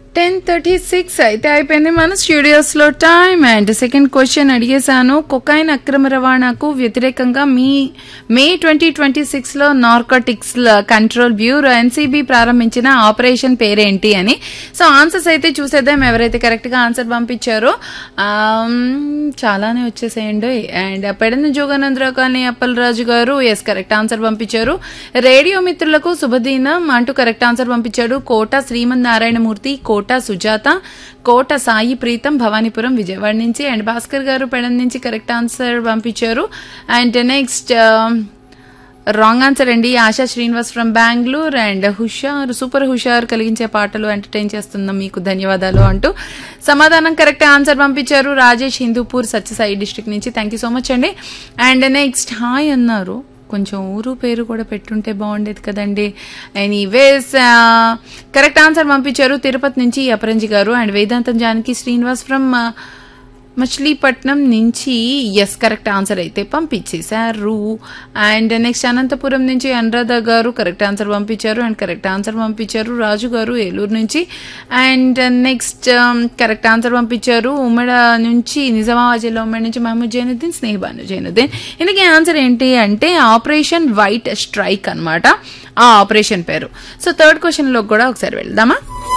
ten thirty six అయితే అయిపోయింది మన స్టూడియోస్ లో టైం అండ్ సెకండ్ క్వశ్చన్ అడిగేశాను కొకైన్ అక్రమ రవాణాకు వ్యతిరేకంగా మీ మే ట్వంటీ ట్వంటీ సిక్స్ లో నార్కోటిక్స్ కంట్రోల్ బ్యూరో ఎన్సీబీ ప్రారంభించిన ఆపరేషన్ పేరేంటి అని సో ఆన్సర్స్ అయితే చూసేద్దాం ఎవరైతే కరెక్ట్ గా ఆన్సర్ పంపించారో ఆమ్, చాలానే వచ్చేసేయండి and Pedana Joganandarao colony Appalaraju garu yes correct answer పంపించారు రేడియో మిత్రులకు శుభదినం అంటూ కరెక్ట్ ఆన్సర్ పంపించాడు కోట శ్రీమన్ నారాయణమూర్తి కోట సుజాత కోట సాయి ప్రీతం భవానీపురం విజయవాడ నుంచి అండ్ భాస్కర్ గారు పెడన్ నుంచి కరెక్ట్ ఆన్సర్ పంపించారు అండ్ నెక్స్ట్ రాంగ్ ఆన్సర్ అండి ఆశా శ్రీనివాస్ ఫ్రమ్ బెంగళూరు అండ్ హుషార్ సూపర్ హుషార్ కలిగించే పాటలు ఎంటర్టైన్ చేస్తున్నాం మీకు ధన్యవాదాలు అంటూ సమాధానం కరెక్ట్ ఆన్సర్ పంపించారు రాజేష్ హిందూపూర్ సత్యసాయి డిస్ట్రిక్ట్ నుంచి థ్యాంక్ యూ సో మచ్ అండి అండ్ నెక్స్ట్ హాయ్ అన్నారు కొంచెం ఊరు పేరు కూడా పెట్టుంటే బాగుండేది కదండి ఎనీవేస్ కరెక్ట్ ఆన్సర్ పంపించారు తిరుపతి నుంచి అపరంజి గారు అండ్ వేదాంతం జానకి శ్రీనివాస్ ఫ్రమ్ మచిలీపట్నం నుంచి ఎస్ కరెక్ట్ ఆన్సర్ అయితే పంపించేశారు అండ్ నెక్స్ట్ అనంతపురం నుంచి అనురాధ గారు కరెక్ట్ ఆన్సర్ పంపించారు అండ్ కరెక్ట్ ఆన్సర్ పంపించారు రాజు గారు ఏలూరు నుంచి అండ్ నెక్స్ట్ కరెక్ట్ ఆన్సర్ పంపించారు ఉమ్మడ నుంచి నిజామాబాద్ జిల్లా ఉమ్మడి నుంచి మహమూద్ జైనుద్దీన్ స్నేహబాను జైనుద్దీన్ ఇందుకే ఆన్సర్ ఏంటి అంటే ఆపరేషన్ వైట్ స్ట్రైక్ అన్నమాట ఆ ఆపరేషన్ పేరు సో థర్డ్ క్వశ్చన్ లో కూడా ఒకసారి వెళ్దామా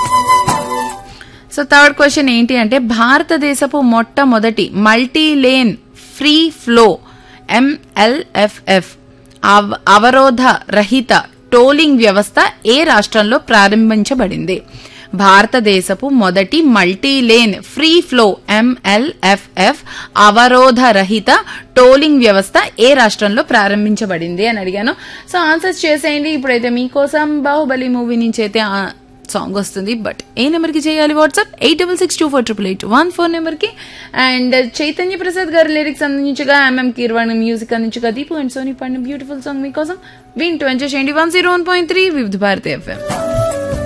సో థర్డ్ క్వశ్చన్ ఏంటి అంటే భారతదేశపు మొట్టమొదటి multi lane free flow MLFF అవ- అవరోధ రహిత టోలింగ్ వ్యవస్థ ఏ రాష్ట్రంలో ప్రారంభించబడింది భారతదేశపు మొదటి multi lane free flow MLFF అవరోధ రహిత టోలింగ్ వ్యవస్థ ఏ రాష్ట్రంలో ప్రారంభించబడింది అని అడిగాను సో ఆన్సర్స్ చేసేయండి ఇప్పుడైతే మీకోసం బాహుబలి మూవీ నుంచి అయితే ఆ సాంగ్ వస్తుంది బట్ ఏ నెంబర్కి చేయాలి WhatsApp eight double six two four triple eight one four నెంబర్కి అండ్ చైతన్య ప్రసాద్ గారి లిరిక్స్ అందించగా ఎంఎం కీర్వాణి మ్యూజిక్ అందించగా దీపు అండ్ సోనీ పండు బ్యూటిఫుల్ సాంగ్ మీకోసం వింటూ ఎంజాయ్ చేయండి one zero one point three Vividha Bharati FM